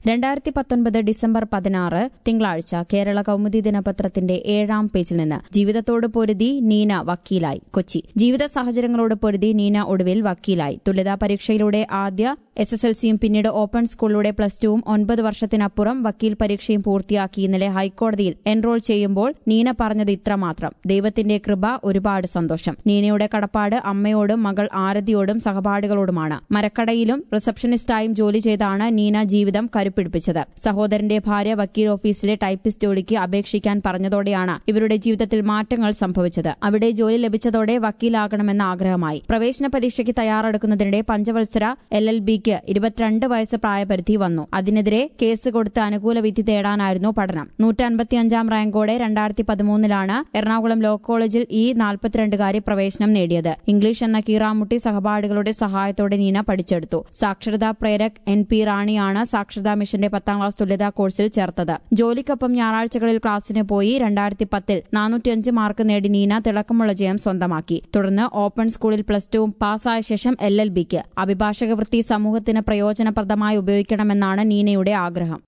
രണ്ടായിരത്തി പത്തൊൻപത് ഡിസംബർ പതിനാറ് തിങ്കളാഴ്ച കേരള കൌമുദി ദിനപത്രത്തിന്റെ ഏഴാം പേജിൽ നിന്ന് ജീവിതത്തോട് പൊരുതി നീന വക്കീലായി കൊച്ചി ജീവിത സാഹചര്യങ്ങളോട് പൊരുതി നീന ഒടുവിൽ വക്കീലായി തുല്യതാ പരീക്ഷയിലൂടെ ആദ്യ എസ് എസ് എൽ സിയും പിന്നീട് ഓപ്പൺ സ്കൂളിലൂടെ പ്ലസ് ടുവും ഒൻപത് വർഷത്തിനപ്പുറം വക്കീൽ പരീക്ഷയും പൂർത്തിയാക്കി ഇന്നലെ ഹൈക്കോടതിയിൽ എൻറോൾ ചെയ്യുമ്പോൾ നീന പറഞ്ഞത് ഇത്രമാത്രം ദൈവത്തിന്റെ കൃപ ഒരുപാട് സന്തോഷം നീനയുടെ കടപ്പാട് അമ്മയോടും മകൾ ആരതിയോടും സഹപാഠികളോടുമാണ് മരക്കടയിലും റിസപ്ഷനിസ്റ്റായും ജോലി ചെയ്താണ് നീന ജീവിതം കരുപ്പിടിപ്പിച്ചത് സഹോദരന്റെ ഭാര്യ വക്കീൽ ഓഫീസിലെ ടൈപ്പിസ്റ്റ് ജോലിക്ക് അപേക്ഷിക്കാൻ പറഞ്ഞതോടെയാണ് ഇവരുടെ ജീവിതത്തിൽ മാറ്റങ്ങൾ സംഭവിച്ചത് അവിടെ ജോലി ലഭിച്ചതോടെ വക്കീലാകണമെന്ന ആഗ്രഹമായി പ്രവേശന പരീക്ഷയ്ക്ക് തയ്യാറെടുക്കുന്നതിനിടെ പഞ്ചവത്സര എൽ എൽ ബിക്ക് ഇരുപത്തിരണ്ട് വയസ്സ് പ്രായപരിധി വന്നു അതിനെതിരെ കേസ് കൊടുത്ത് അനുകൂല വിധി തേടാനായിരുന്നു പഠനം നൂറ്റൻപത്തിയഞ്ചാം റാങ്കോടെ രണ്ടായിരത്തി പതിമൂന്നിലാണ് എറണാകുളം ലോ കോളേജിൽ ഈ നാൽപ്പത്തിരണ്ടുകാരി പ്രവേശനം നേടിയത് ഇംഗ്ലീഷ് എന്ന കീറാമുട്ടി സഹപാഠികളുടെ സഹായത്തോടെ നീന പഠിച്ചെടുത്തു സാക്ഷരതാ പ്രേരക് എൻ പി റാണിയാണ് സാക്ഷരതാ മിഷന്റെ പത്താം ക്ലാസ് തുല്യതാ കോഴ്സിൽ ചേർത്തത് ജോലിക്കൊപ്പം ഞായറാഴ്ചകളിൽ ക്ലാസ്സിന് പോയി രണ്ടായിരത്തി പത്തിൽ നാനൂറ്റിയഞ്ച് മാർക്ക് നേടി നീന തിളക്കമുള്ള ജയം സ്വന്തമാക്കി തുടർന്ന് ഓപ്പൺ സ്കൂളിൽ പ്ലസ് ടുവും പാസ്സായ ശേഷം എൽ എൽ ബിക്ക് അഭിഭാഷക വൃത്തി സമൂഹത്തിന് പ്രയോജനപ്രദമായി ഉപയോഗിക്കണമെന്നാണ് നീനയുടെ ആഗ്രഹം